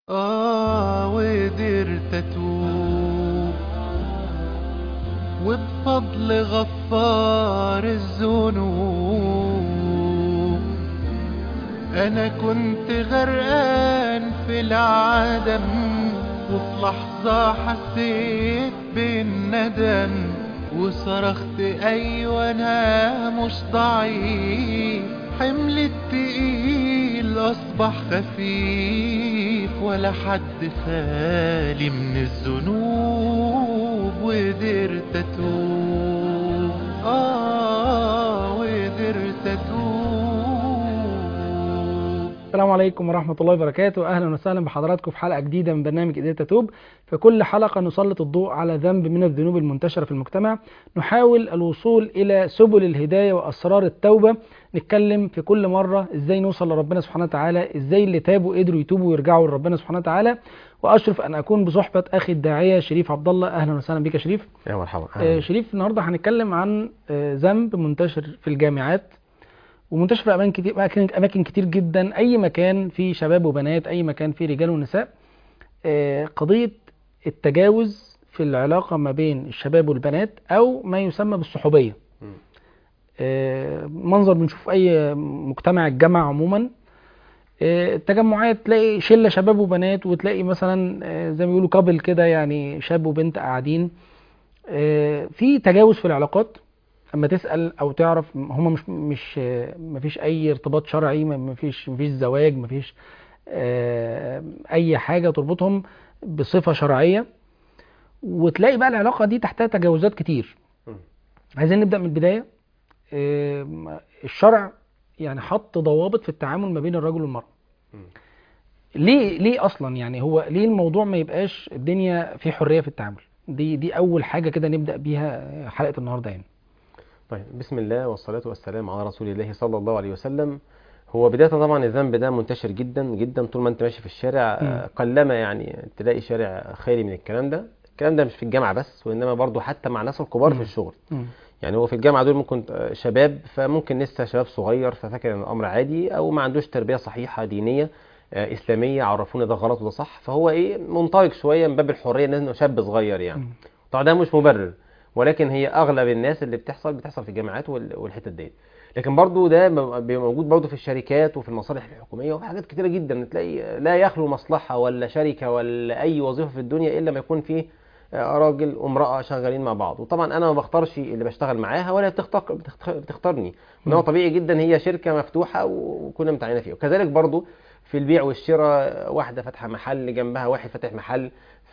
آه وقدرت أتوب وبفضل غفار الذنوب أنا كنت غرقان في العدم وفي لحظة حسيت بالندم وصرخت أيوة أنا مش ضعيف حمل التقيل أصبح خفيف ولا حد خالي من الذنوب وقدرت أتوب آه وقدرت أتوب السلام عليكم ورحمة الله وبركاته أهلا وسهلا بحضراتكم في حلقة جديدة من برنامج قدرت أتوب في كل حلقة نسلط الضوء على ذنب من الذنوب المنتشرة في المجتمع نحاول الوصول إلى سبل الهداية وأسرار التوبة نتكلم في كل مرة إزاي نوصل لربنا سبحانه وتعالى إزاي اللي تابوا قدروا يتوبوا ويرجعوا لربنا سبحانه وتعالى وأشرف أن أكون بصحبة أخي الداعية شريف عبد الله أهلا وسهلا بك يا شريف يا مرحبا آه، شريف النهارده هنتكلم عن آه، ذنب منتشر في الجامعات ومنتشر في اماكن كتير اماكن اماكن كتير جدا اي مكان فيه شباب وبنات اي مكان فيه رجال ونساء آه، قضيه التجاوز في العلاقه ما بين الشباب والبنات او ما يسمى بالصحوبيه مم. آه، منظر بنشوف في اي مجتمع الجامعه عموما آه، التجمعات تلاقي شله شباب وبنات وتلاقي مثلا آه، زي ما بيقولوا كابل كده يعني شاب وبنت قاعدين آه، في تجاوز في العلاقات اما تسال او تعرف هم مش مش آه، مفيش اي ارتباط شرعي ما- مفيش مفيش زواج مفيش آه، اي حاجه تربطهم بصفه شرعيه وتلاقي بقى العلاقه دي تحتها تجاوزات كتير مم. عايزين نبدا من البدايه آه، الشرع يعني حط ضوابط في التعامل ما بين الرجل والمراه مم. ليه ليه اصلا يعني هو ليه الموضوع ما يبقاش الدنيا في حريه في التعامل دي دي اول حاجه كده نبدا بيها حلقه النهارده يعني طيب بسم الله والصلاة والسلام على رسول الله صلى الله عليه وسلم هو بداية طبعا الذنب ده منتشر جدا جدا طول ما انت ماشي في الشارع مم. آه، قلما يعني تلاقي شارع خالي من الكلام ده الكلام ده مش في الجامعة بس وإنما برضو حتى مع الناس الكبار مم. في الشغل مم. يعني هو في الجامعة دول ممكن آه، شباب فممكن لسه شباب صغير ففاكر ان الامر عادي او ما عندوش تربية صحيحة دينية آه، اسلامية عرفونا ده غلط وده صح فهو ايه منطلق شوية من باب الحرية انه شاب صغير يعني مم. طبعا ده مش مبرر ولكن هي اغلب الناس اللي بتحصل بتحصل في الجامعات وال- والحتت ديت لكن برضو ده م- بيبقى موجود برضو في الشركات وفي المصالح الحكوميه وفي حاجات كتيره جدا تلاقي لا يخلو مصلحه ولا شركه ولا اي وظيفه في الدنيا الا ما يكون فيه آه، راجل وامراه شغالين مع بعض وطبعا انا ما بختارش اللي بشتغل معاها ولا بتختار بتخت- بتختارني ان هو مم. طبيعي جدا هي شركه مفتوحه وكنا متعينه فيها وكذلك برضو في البيع والشراء واحده فاتحه محل جنبها واحد فاتح محل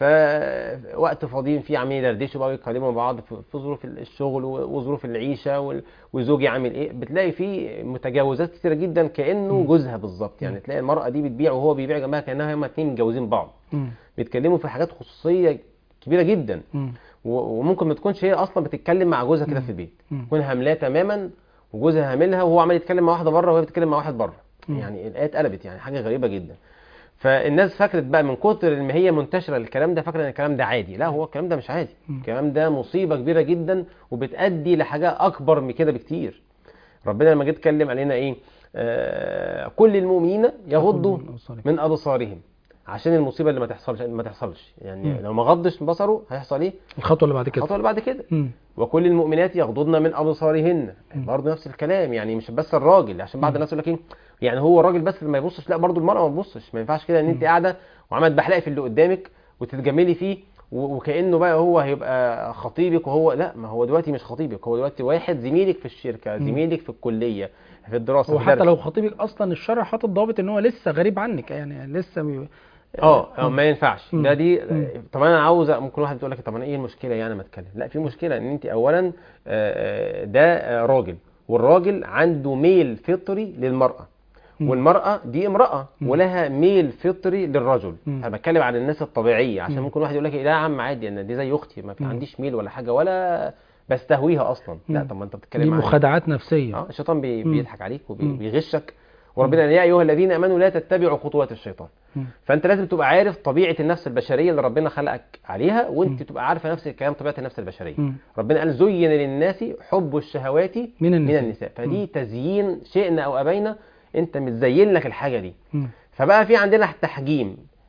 فوقت فاضيين فيه عاملين يدردشوا بقى ويتكلموا مع بعض في في ظروف الشغل وظروف العيشه وال- وزوجي عامل ايه بتلاقي فيه متجاوزات كتيره جدا كانه مم. جوزها بالظبط يعني مم. تلاقي المراه دي بتبيع وهو بيبيع جنبها كانها هما اتنين متجوزين بعض مم. بيتكلموا في حاجات خصوصيه كبيره جدا مم. و- وممكن ما تكونش هي اصلا بتتكلم مع جوزها كده مم. في البيت مم. تكون هاملاه تماما وجوزها هاملها وهو عمال يتكلم مع واحده بره وهي بتتكلم مع واحد بره مم. يعني الايه اتقلبت يعني حاجه غريبه جدا فالناس فكرت بقى من كتر ما هي منتشره الكلام ده فاكره ان الكلام ده عادي لا هو الكلام ده مش عادي مم. الكلام ده مصيبه كبيره جدا وبتؤدي لحاجه اكبر من كده بكتير ربنا لما جه اتكلم علينا ايه آه كل المؤمنين يغضوا من أبصارهم. من ابصارهم عشان المصيبه اللي ما تحصلش ما تحصلش يعني مم. لو ما غضش من بصره هيحصل ايه الخطوه اللي بعد كده الخطوه اللي بعد كده مم. وكل المؤمنات يغضضن من ابصارهن مم. برضه نفس الكلام يعني مش بس الراجل عشان بعض مم. الناس يقول لك ايه يعني هو الراجل بس اللي ما يبصش لا برضه المراه ما تبصش ما ينفعش كده ان انت مم. قاعده وعمال بحلقي في اللي قدامك وتتجملي فيه و- وكانه بقى هو هيبقى خطيبك وهو لا ما هو دلوقتي مش خطيبك هو دلوقتي واحد زميلك في الشركه مم. زميلك في الكليه في الدراسه هو في حتى درس. لو خطيبك اصلا الشرع حاطط ضابط ان هو لسه غريب عنك يعني لسه بي... اه آه، مم. ما ينفعش مم. ده دي مم. طب انا عاوز ممكن واحد تقول لك طب انا ايه المشكله يعني ما اتكلم لا في مشكله ان انت اولا آه، آه، ده آه، راجل والراجل عنده ميل فطري للمراه مم. والمراه دي امراه مم. ولها ميل فطري للرجل مم. انا بتكلم عن الناس الطبيعيه عشان مم. ممكن واحد يقول لك إيه، لا يا عم عادي انا دي زي اختي ما في مم. عنديش ميل ولا حاجه ولا بستهويها اصلا لا مم. طب ما انت دي بتتكلم عن مخادعات نفسيه اه الشيطان بي مم. بيضحك عليك مم. وبيغشك وربنا قال يا ايها الذين امنوا لا تتبعوا خطوات الشيطان مم. فانت لازم تبقى عارف طبيعه النفس البشريه اللي ربنا خلقك عليها وانت مم. تبقى عارفه نفس الكلام طبيعه النفس البشريه مم. ربنا قال زين للناس حب الشهوات من من النساء النساء فدي تزيين شئنا او ابينا انت متزين لك الحاجه دي مم. فبقى في عندنا تحجيم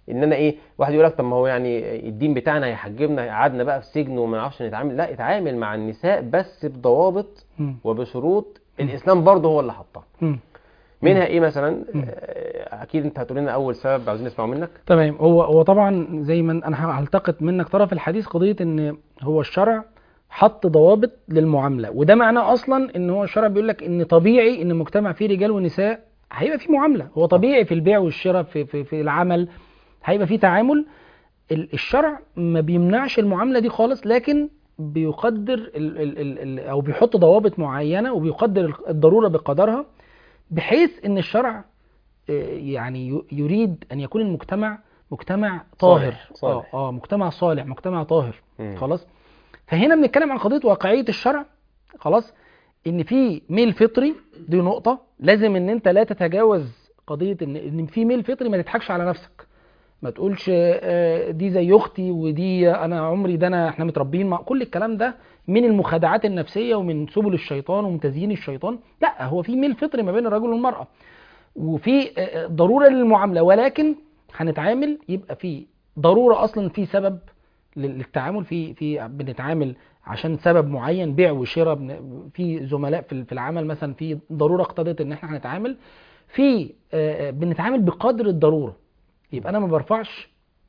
ان انا ايه واحد يقول لك طب ما هو يعني الدين بتاعنا هيحجبنا قعدنا بقى في سجن وما نعرفش نتعامل لا اتعامل مع النساء بس بضوابط مم. وبشروط الاسلام برضه هو اللي حطها مم. منها ايه مثلا مم. آه، اكيد انت هتقول لنا اول سبب عاوزين نسمعه منك تمام هو هو طبعا زي ما انا هلتقط منك طرف الحديث قضيه ان هو الشرع حط ضوابط للمعامله وده معناه اصلا ان هو الشرع بيقول لك ان طبيعي ان المجتمع فيه رجال ونساء هيبقى فيه معامله هو طبيعي في البيع والشراء في في, في العمل هيبقى فيه تعامل ال- الشرع ما بيمنعش المعامله دي خالص لكن بيقدر ال ال ال ال او بيحط ضوابط معينه وبيقدر الضروره بقدرها بحيث ان الشرع آه، يعني ي- يريد ان يكون المجتمع مجتمع طاهر صالح، صالح. اه اه مجتمع صالح مجتمع طاهر مم. خلاص فهنا بنتكلم عن قضيه واقعيه الشرع خلاص ان في ميل فطري دي نقطه لازم ان انت لا تتجاوز قضيه ان ان في ميل فطري ما تضحكش على نفسك ما تقولش آه، دي زي اختي ودي انا عمري ده انا احنا متربيين مع كل الكلام ده من المخادعات النفسيه ومن سبل الشيطان ومن تزيين الشيطان لا هو في ميل فطري ما بين الرجل والمراه وفي آه، ضروره للمعامله ولكن هنتعامل يبقى في ضروره اصلا في سبب لل- للتعامل في في بنتعامل عشان سبب معين بيع وشراء بن- في زملاء في في العمل مثلا في ضروره اقتضت ان احنا هنتعامل في آه، آه، بنتعامل بقدر الضروره يبقى انا ما برفعش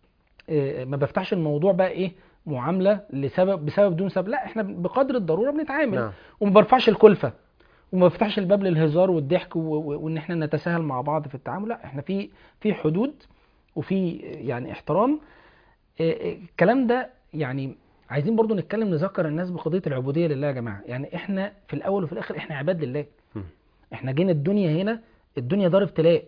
آه، ما بفتحش الموضوع بقى ايه معامله لسبب بسبب دون سبب لا احنا بقدر الضروره بنتعامل نعم وما برفعش الكلفه وما بفتحش الباب للهزار والضحك و- و- وان احنا نتساهل مع بعض في التعامل لا احنا في في حدود وفي يعني احترام آه، آه، الكلام ده يعني عايزين برضو نتكلم نذكر الناس بقضيه العبوديه لله يا جماعه يعني احنا في الاول وفي الاخر احنا عباد لله مم. احنا جينا الدنيا هنا الدنيا دار ابتلاء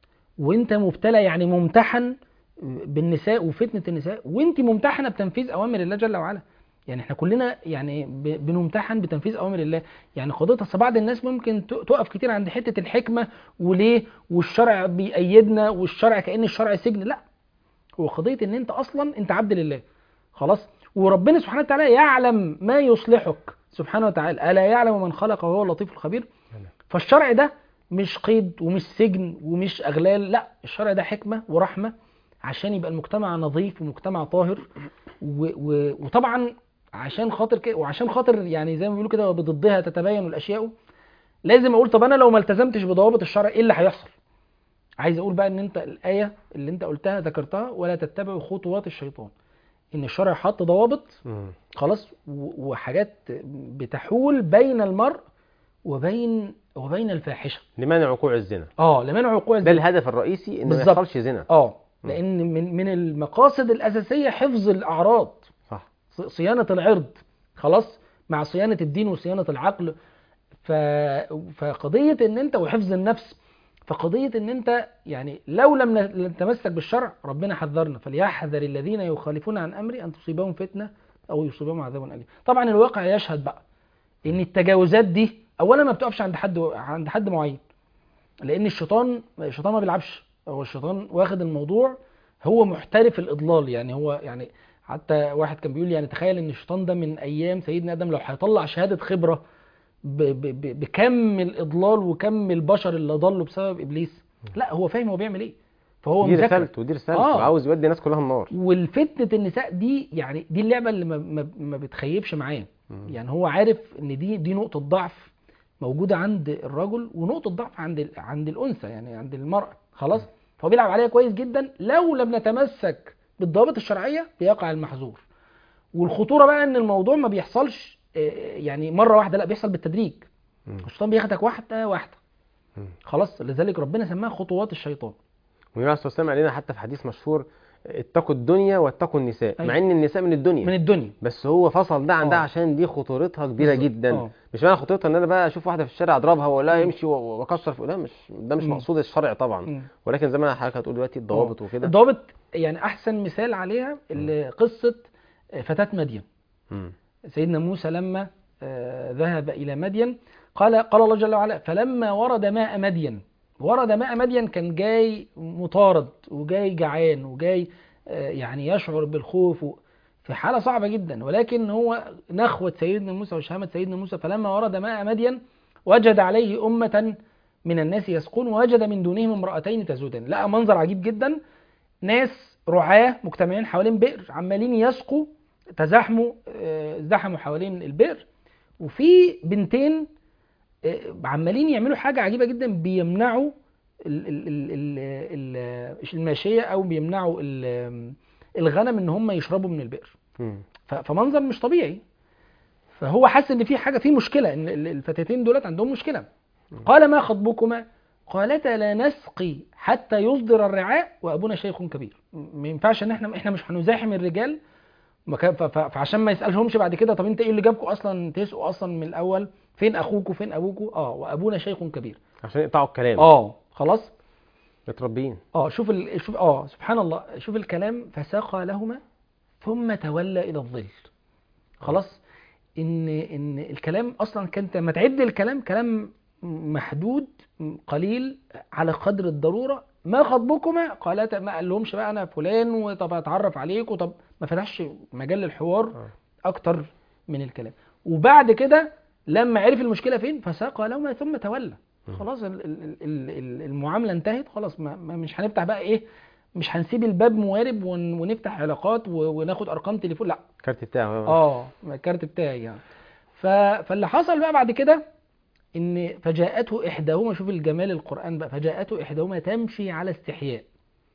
وانت مبتلى يعني ممتحن بالنساء وفتنه النساء وانت ممتحنه بتنفيذ اوامر الله جل وعلا يعني احنا كلنا يعني ب- بنمتحن بتنفيذ اوامر الله يعني قضيه اصل بعض الناس ممكن ت- تقف كتير عند حته الحكمه وليه والشرع بيأيدنا والشرع كأن الشرع سجن لا هو قضيه ان انت اصلا انت عبد لله خلاص وربنا سبحانه وتعالى يعلم ما يصلحك سبحانه وتعالى الا يعلم من خلق وهو اللطيف الخبير فالشرع ده مش قيد ومش سجن ومش اغلال لا الشرع ده حكمه ورحمه عشان يبقى المجتمع نظيف ومجتمع طاهر و و وطبعا عشان خاطر كده وعشان خاطر يعني زي ما بيقولوا كده وبضدها تتبين الاشياء لازم اقول طب انا لو ما التزمتش بضوابط الشرع ايه اللي هيحصل عايز اقول بقى ان انت الايه اللي انت قلتها ذكرتها ولا تتبعوا خطوات الشيطان ان الشرع حط ضوابط مم. خلاص و- وحاجات بتحول بين المرء وبين وبين الفاحشه لمنع وقوع الزنا اه لمنع وقوع ده الزنا الهدف الرئيسي ان ما بالظبط. يحصلش زنا اه لان من من المقاصد الاساسيه حفظ الاعراض صح ص- صيانه العرض خلاص مع صيانه الدين وصيانه العقل ف... فقضيه ان انت وحفظ النفس فقضيه ان انت يعني لو لم ن- نتمسك بالشرع ربنا حذرنا فليحذر الذين يخالفون عن امري ان تصيبهم فتنه او يصيبهم عذاب اليم طبعا الواقع يشهد بقى ان التجاوزات دي اولا ما بتقفش عند حد عند حد معين لان الشيطان الشيطان ما بيلعبش هو الشيطان واخد الموضوع هو محترف الاضلال يعني هو يعني حتى واحد كان بيقول يعني تخيل ان الشيطان ده من ايام سيدنا ادم لو هيطلع شهاده خبره ب ب ب بكم الاضلال وكم البشر اللي ضلوا بسبب ابليس لا هو فاهم هو بيعمل ايه فهو دي مذاكر رسالته دي رسالته آه. عاوز يودي الناس كلها النار والفتنه النساء دي يعني دي اللعبه اللي ما, ما, ما بتخيبش معاه مم. يعني هو عارف ان دي دي نقطه ضعف موجوده عند الرجل ونقطه ضعف عند ال- عند الانثى يعني عند المراه خلاص فهو بيلعب عليها كويس جدا لو لم نتمسك بالضوابط الشرعيه بيقع المحظور والخطوره بقى ان الموضوع ما بيحصلش آه، يعني مره واحده لا بيحصل بالتدريج مم. الشيطان بياخدك واحده واحده مم. خلاص لذلك ربنا سماها خطوات الشيطان والنبي عليه الصلاه والسلام قال لنا حتى في حديث مشهور اتقوا الدنيا واتقوا النساء أيوة. مع ان النساء من الدنيا من الدنيا بس هو فصل ده عن ده آه. عشان دي خطورتها كبيره بالظبط. جدا آه. مش معنى خطورتها ان انا بقى اشوف واحده في الشارع اضربها واقول لها مم. امشي و- واكسر في ده مش ده مش مم. مقصود الشرع طبعا مم. ولكن زي ما حضرتك هتقول دلوقتي الضوابط وكده الضوابط يعني احسن مثال عليها اللي قصه فتاه مدين مم. سيدنا موسى لما آه، ذهب الى مدين قال قال الله جل وعلا فلما ورد ماء مدين ورد ماء مدين كان جاي مطارد وجاي جعان وجاي آه، يعني يشعر بالخوف و- في حاله صعبه جدا ولكن هو نخوه سيدنا موسى وشهامه سيدنا موسى فلما ورد ماء مدين وجد عليه امه من الناس يسقون ووجد من دونهم امرأتين تزودان لقى منظر عجيب جدا ناس رعاة مجتمعين حوالين بئر عمالين يسقوا تزاحموا آه، ازدحموا حوالين البئر وفي بنتين آه، عمالين يعملوا حاجة عجيبة جدا بيمنعوا ال- ال- ال- ال- ال- الماشية أو بيمنعوا ال- الغنم إن هم يشربوا من البئر مم. ف- فمنظر مش طبيعي فهو حس ان في حاجه في مشكله ان ال- الفتاتين دولت عندهم مشكله قال ما خطبكما قالتا لا نسقي حتى يصدر الرعاء وابونا شيخ كبير م- ما ينفعش ان احنا احنا مش هنزاحم الرجال ما كان- ف- ف- فعشان ما يسالهمش بعد كده طب انت ايه اللي جابكم اصلا تسقوا اصلا من الاول فين اخوكوا فين ابوكوا اه وابونا شيخ كبير عشان يقطعوا الكلام اه خلاص متربيين اه شوف ال... شوف اه سبحان الله شوف الكلام فساقى لهما ثم تولى الى الظل خلاص ان ان الكلام اصلا كانت لما تعد الكلام كلام محدود قليل على قدر الضروره ما خطبكما قالت ما قال لهمش بقى انا فلان وطب اتعرف عليك وطب ما فتحش مجال للحوار آه. اكتر من الكلام وبعد كده لما عرف المشكله فين فساق لهما ثم تولى خلاص ال- ال- ال- ال- المعامله انتهت خلاص ما ما- مش هنفتح بقى ايه مش هنسيب الباب موارب ون- ونفتح علاقات و- وناخد ارقام تليفون لا الكارت بتاعه اه الكارت بتاعي يعني ف... فاللي حصل بقى بعد كده ان فجاءته احداهما شوف الجمال القران بقى فجاءته احداهما تمشي على استحياء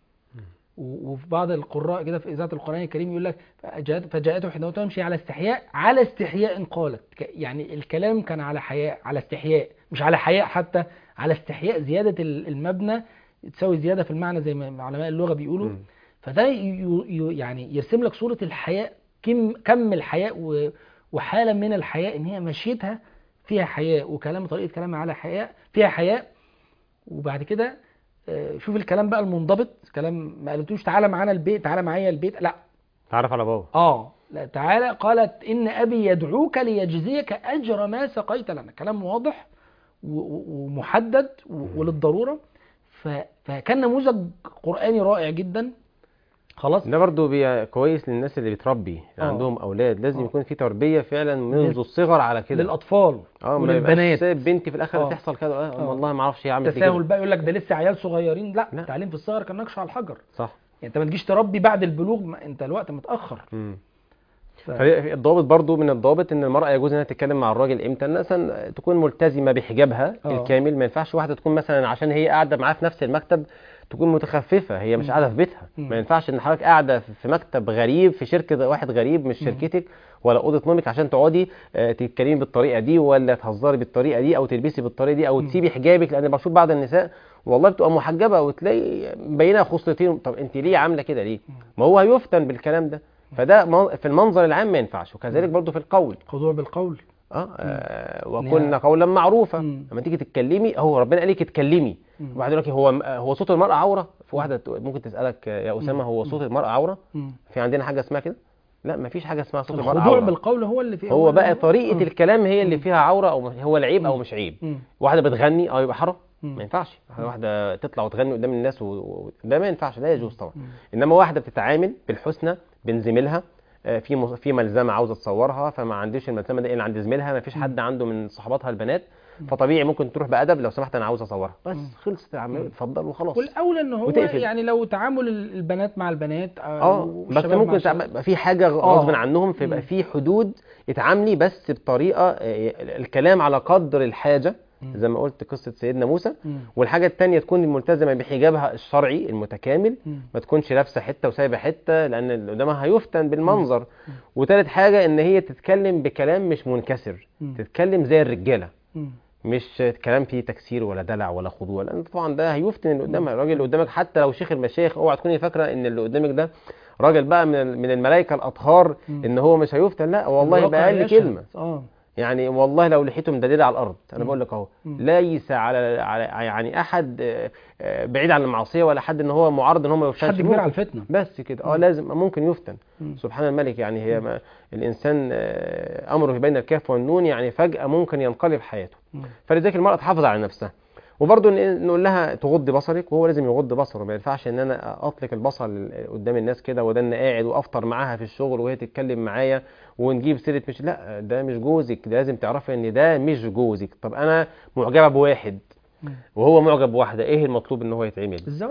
و- وفي بعض القراء كده في اذاعه القران الكريم يقول لك فجاءت- فجاءته احداهما تمشي على استحياء على استحياء قالت ك- يعني الكلام كان على حياء على استحياء مش على حياء حتى على استحياء زياده ال- المبنى تساوي زياده في المعنى زي ما علماء اللغه بيقولوا مم. فده ي- ي- يعني يرسم لك صورة الحياء كم كم الحياء و- وحالة من الحياء ان هي مشيتها فيها حياء وكلام طريقة كلامها على حياء فيها حياء وبعد كده آه، شوف الكلام بقى المنضبط كلام ما قالتوش تعالى معانا البيت تعالى معايا البيت لا تعرف على بابا اه لا تعالى قالت ان ابي يدعوك ليجزيك اجر ما سقيت لنا كلام واضح و- و- ومحدد و- وللضروره ف- فكان نموذج قراني رائع جدا خلاص ده برضو بي... كويس للناس اللي بتربي اللي آه. عندهم اولاد لازم آه. يكون في تربيه فعلا منذ لل- الصغر على كده للاطفال اه ما وللبنات. يبقاش سايب بنتي في الاخر آه. تحصل كده اه آه. والله ما اعرفش هي عملت إيه تساهل كده بقى يقول لك ده لسه عيال صغيرين لا, لا. التعليم في الصغر كان نقش على الحجر صح يعني انت ما تجيش تربي بعد البلوغ ما انت الوقت متاخر مم. ف... فهي- الضابط برضو من الضابط ان المراه يجوز انها تتكلم مع الراجل امتى مثلا تكون ملتزمه بحجابها آه. الكامل ما ينفعش واحده تكون مثلا عشان هي قاعده معاه في نفس المكتب تكون متخففه هي مش مم. قاعده في بيتها مم. ما ينفعش ان حضرتك قاعده في مكتب غريب في شركه واحد غريب مش مم. شركتك ولا اوضه نومك عشان تقعدي آه، تتكلمي بالطريقه دي ولا تهزري بالطريقه دي او تلبسي بالطريقه دي او مم. تسيبي حجابك لان بشوف بعض النساء والله بتبقى محجبه وتلاقي مبينه خصلتين طب انت ليه عامله كده ليه ما هو هيفتن بالكلام ده فده من- في المنظر العام ما ينفعش وكذلك برضو في القول خضوع بالقول اه, آه إن وقلنا هي- قولا معروفا مم. لما تيجي تتكلمي هو ربنا قال لك اتكلمي مم. وبعدين يقول لك هو هو صوت المرأة عورة في واحدة تق- ممكن تسألك آه، يا أسامة هو صوت المرأة عورة مم. في عندنا حاجة اسمها كده لا مفيش حاجة اسمها صوت المرأة الخضوع عورة بالقول هو اللي فيه هو بقى طريقة مم. الكلام هي اللي فيها عورة أو هو العيب أو مم. مش عيب مم. واحدة بتغني أو يبقى حرام مم. ما ينفعش واحدة تطلع وتغني قدام الناس و... و... ده ما ينفعش لا يجوز طبعا مم. انما واحده بتتعامل بالحسنى بين زميلها آه، في مز- في ملزمه عاوزه تصورها فما عنديش الملزمه دي الا عند زميلها ما فيش حد عنده من صحباتها البنات فطبيعي ممكن تروح بادب لو سمحت انا عاوز اصورها بس مم. خلصت يا عم اتفضل وخلاص والاولى ان هو وتقفل. يعني لو تعامل ال- البنات مع البنات اه بس والشباب مع ممكن الشباب. تعم- يبقى في حاجه آه. غصب عنهم فيبقى مم. في حدود اتعاملي بس بطريقه آه، الكلام على قدر الحاجه مم. زي ما قلت قصه سيدنا موسى مم. والحاجه الثانيه تكون ملتزمه بحجابها الشرعي المتكامل مم. ما تكونش لابسه حته وسايبه حته لان اللي قدامها هيفتن بالمنظر وتالت حاجه ان هي تتكلم بكلام مش منكسر مم. تتكلم زي الرجاله مم. مش كلام فيه تكسير ولا دلع ولا خضوع لان طبعا ده هيفتن اللي قدامها الراجل اللي قدامك حتى لو شيخ المشايخ اوعى تكوني فاكره ان اللي قدامك ده راجل بقى من ال- من الملائكه الاطهار مم. ان هو مش هيفتن لا والله الواقع باقل يشهد. كلمه اه يعني والله لو لحيته مدلله على الارض انا مم. بقول لك اهو مم. ليس على على يعني احد آه، آه، بعيد عن المعصيه ولا حد ان هو معارض ان هو ما مش يفتنش حد كبير ممكن. على الفتنه بس كده اه مم. لازم ممكن يفتن مم. سبحان الملك يعني هي ما الانسان آه، امره بين الكاف والنون يعني فجاه ممكن ينقلب حياته مم. فلذلك المراه تحافظ على نفسها وبرضه ن- نقول لها تغض بصرك وهو لازم يغض بصره ما ينفعش ان انا اطلق البصر لل- قدام الناس كده وده انا قاعد وافطر معاها في الشغل وهي تتكلم معايا ونجيب سيره مش لا ده مش جوزك ده لازم تعرفي ان ده مش جوزك طب انا معجبه بواحد مم. وهو معجب بواحده ايه المطلوب ان هو يتعمل الزواج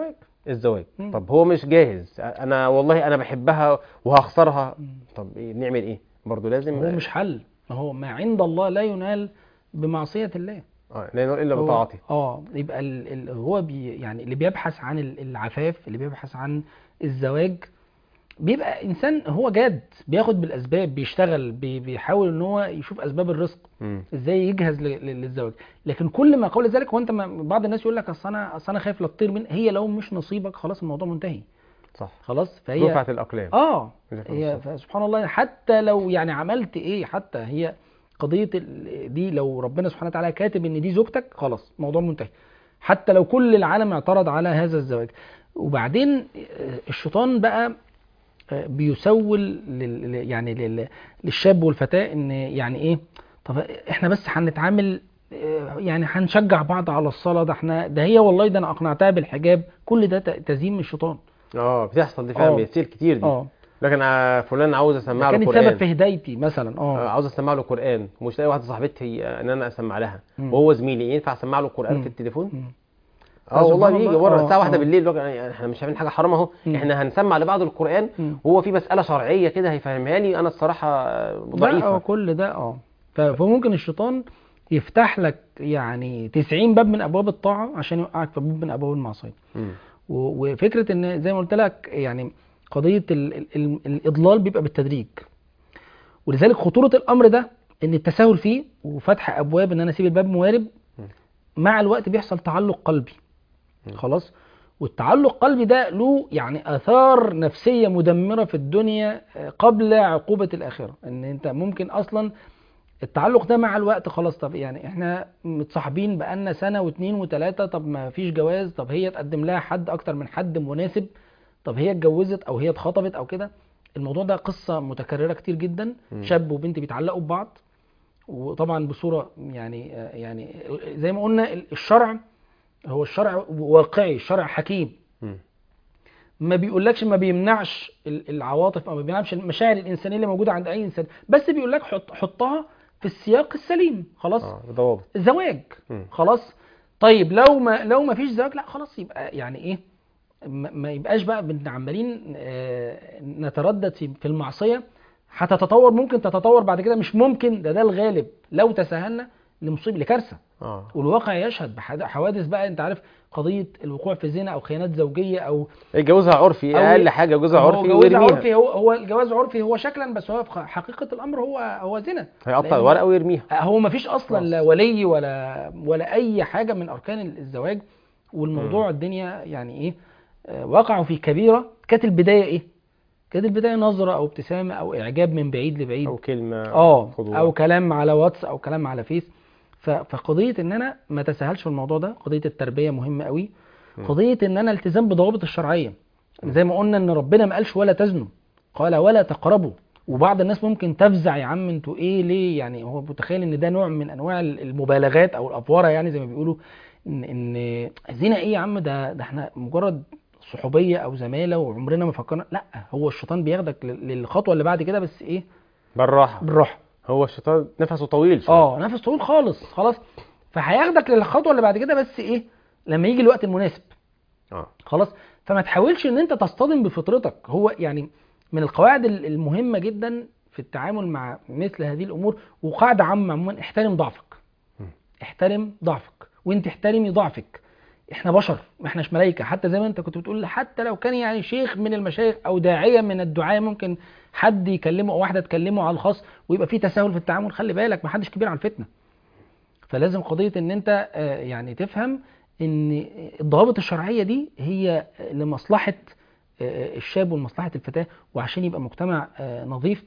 الزواج مم. طب هو مش جاهز انا والله انا بحبها وهخسرها مم. طب إيه نعمل ايه برضه لازم هو مش حل ما هو ما عند الله لا ينال بمعصية الله اه لا ينال الا هو- بطاعته اه يبقى ال ال هو بي يعني اللي بيبحث عن ال- العفاف اللي بيبحث عن الزواج بيبقى انسان هو جاد بياخد بالاسباب بيشتغل بي بيحاول ان هو يشوف اسباب الرزق مم. ازاي يجهز ل- ل- للزواج لكن كل ما قبل ذلك هو انت ما بعض الناس يقول لك اصل انا اصل انا خايف لا تطير من هي لو مش نصيبك خلاص الموضوع منتهي صح خلاص فهي رفعت الاقلام اه رفعت هي الصوت. سبحان الله حتى لو يعني عملت ايه حتى هي قضيه ال- دي لو ربنا سبحانه وتعالى كاتب ان دي زوجتك خلاص الموضوع منتهي حتى لو كل العالم اعترض على هذا الزواج وبعدين آه، الشيطان بقى آه، بيسول لل ل- يعني لل- للشاب والفتاه ان يعني ايه طب احنا بس هنتعامل آه، يعني هنشجع بعض على الصلاه ده احنا ده هي والله ده انا اقنعتها بالحجاب كل ده ت- تزيين من الشيطان اه بتحصل دي فعلا آه. بيصير كتير دي اه لكن آه، فلان عاوز اسمع له كان قران السبب في هدايتي مثلا آه، اه عاوز اسمع له قران ومش لاقي واحده صاحبتي آه، ان انا اسمع لها مم. وهو زميلي ينفع اسمع له قران مم. في التليفون مم. اه والله سبحان بيجي الله. ورا آه، الساعه واحدة آه. بالليل الوقت- يعني احنا مش عاملين حاجه حرام اهو مم. احنا هنسمع لبعض القران مم. وهو في مساله شرعيه كده هيفهمها لي انا الصراحه آه، لا هو ضعيفه كل ده اه ف- فممكن الشيطان يفتح لك يعني 90 باب من ابواب الطاعه عشان يوقعك في باب من ابواب المعصيه مم. و- وفكره ان زي ما قلت لك يعني قضيه ال ال ال الاضلال بيبقى بالتدريج ولذلك خطوره الامر ده ان التساهل فيه وفتح ابواب ان انا اسيب الباب موارب مع الوقت بيحصل تعلق قلبي خلاص والتعلق القلبي ده له يعني اثار نفسيه مدمره في الدنيا آه، قبل عقوبه الاخره ان انت ممكن اصلا التعلق ده مع الوقت خلاص طب يعني احنا متصاحبين بقالنا سنه واتنين وتلاته طب ما فيش جواز طب هي تقدم لها حد اكتر من حد مناسب طب هي اتجوزت او هي اتخطبت او كده الموضوع ده قصه متكرره كتير جدا مم. شاب وبنت بيتعلقوا ببعض وطبعا بصوره يعني آه، يعني زي ما قلنا الشرع هو الشرع واقعي الشرع حكيم مم. ما بيقولكش ما بيمنعش ال- العواطف او ما بيمنعش المشاعر الانسانيه اللي موجوده عند اي انسان بس بيقول لك حط حطها في السياق السليم خلاص اه بضوابط زواج مم. خلاص طيب لو ما لو ما فيش زواج لا خلاص يبقى يعني ايه ما ما يبقاش بقى بن- عمالين آه، نتردد في في المعصيه هتتطور ممكن تتطور بعد كده مش ممكن ده ده الغالب لو تساهلنا لمصيبه لكارثه اه والواقع يشهد بحوادث بقى انت عارف قضيه الوقوع في زنا او خيانات زوجيه او جوزها عرفي أو- اقل حاجه جوزها هو عرفي جواز ويرميها عرفي هو هو الجواز عرفي هو شكلا بس هو في حقيقه الامر هو هو زنا هيقطع لأن- الورقه ويرميها هو ما فيش اصلا خلاص. لا ولي ولا ولا اي حاجه من اركان الزواج والموضوع الدنيا يعني ايه آه، وقعوا في كبيره كانت البدايه ايه كانت البدايه نظره او ابتسامه او اعجاب من بعيد لبعيد او كلمه اه خضوع. او كلام على واتس او كلام على فيس ف- فقضيه ان انا ما تساهلش في الموضوع ده قضيه التربيه مهمه قوي مم. قضيه ان انا التزام بضوابط الشرعيه زي ما قلنا ان ربنا ما قالش ولا تزنوا قال ولا تقربوا وبعض الناس ممكن تفزع يا عم انتوا ايه ليه يعني هو متخيل ان ده نوع من انواع المبالغات او الافوره يعني زي ما بيقولوا ان ان زنا ايه يا عم ده ده احنا مجرد صحوبيه او زماله وعمرنا ما فكرنا لا هو الشيطان بياخدك لل- للخطوه اللي بعد كده بس ايه بالراحه بالراحه هو الشيطان نفسه طويل شويه اه نفس طويل خالص خلاص فهياخدك للخطوه اللي بعد كده بس ايه لما يجي الوقت المناسب اه خلاص فما تحاولش ان انت تصطدم بفطرتك هو يعني من القواعد ال- المهمه جدا في التعامل مع مثل هذه الامور وقاعده عامه عموما احترم ضعفك مم. احترم ضعفك وانت احترمي ضعفك احنا بشر ما احناش ملائكه حتى زي ما انت كنت بتقول حتى لو كان يعني شيخ من المشايخ او داعيه من الدعاه ممكن حد يكلمه او واحده تكلمه على الخاص ويبقى في تساهل في التعامل خلي بالك ما حدش كبير على الفتنه فلازم قضيه ان انت آه، يعني تفهم ان الضوابط الشرعيه دي هي لمصلحه آه، الشاب ولمصلحه الفتاه وعشان يبقى مجتمع آه، نظيف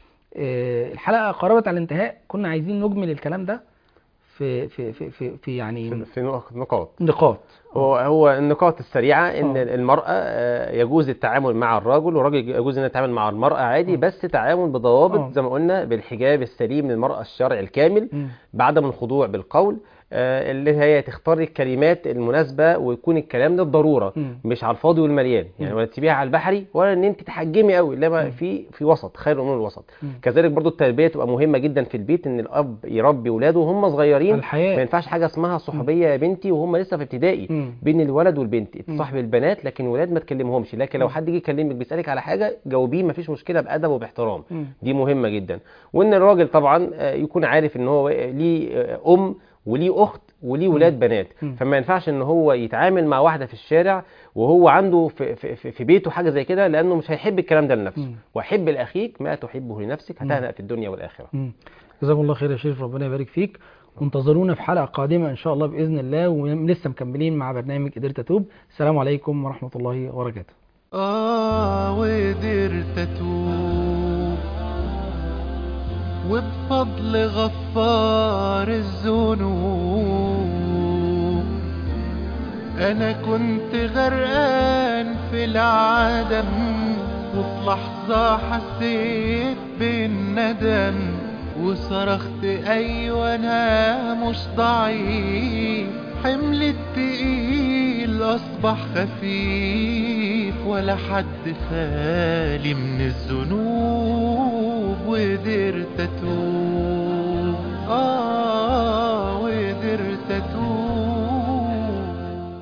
آه، الحلقه قربت على الانتهاء كنا عايزين نجمل الكلام ده في في في في, في يعني في- في نق- نقاط نقاط هو هو النقاط السريعه ان آه. المراه آه، يجوز التعامل مع الرجل والراجل يجوز ان يتعامل مع المراه عادي آه. بس تعامل بضوابط آه. زي ما قلنا بالحجاب السليم للمراه الشرعي الكامل مم. بعدم الخضوع بالقول آه، اللي هي تختار الكلمات المناسبه ويكون الكلام للضروره مم. مش على الفاضي والمليان يعني مم. ولا تسيبيها على البحري ولا ان انت تحجمي قوي انما مم. في في وسط خير الامور الوسط مم. كذلك برضو التربيه تبقى مهمه جدا في البيت ان الاب يربي اولاده وهم صغيرين ما الحياة ينفعش حاجه اسمها صحوبيه يا بنتي وهم لسه في ابتدائي مم. بين الولد والبنت مم. تصاحب البنات لكن الولاد ما تكلمهمش لكن لو مم. حد جه يكلمك بيسالك على حاجه جاوبيه ما فيش مشكله بادب وباحترام مم. دي مهمه جدا وان الراجل طبعا آه، يكون عارف ان هو ليه آه، ام وليه اخت وليه ولاد بنات مم. فما ينفعش ان هو يتعامل مع واحده في الشارع وهو عنده في, في, في- في بيته حاجه زي كده لانه مش هيحب الكلام ده لنفسه مم. وحب لاخيك ما تحبه لنفسك مم. هتهنأ في الدنيا والاخره مم. جزاكم الله خير يا شريف ربنا يبارك فيك وانتظرونا في حلقة قادمة إن شاء الله بإذن الله ولسه مكملين مع برنامج قدرت أتوب السلام عليكم ورحمة الله وبركاته آه وقدرت أتوب وبفضل غفار الذنوب أنا كنت غرقان في العدم وفي لحظة حسيت بالندم وصرخت أيوة أنا مش ضعيف حمل التقيل أصبح خفيف ولا حد خالي من الذنوب وقدرت أتوب آه وقدرت أتوب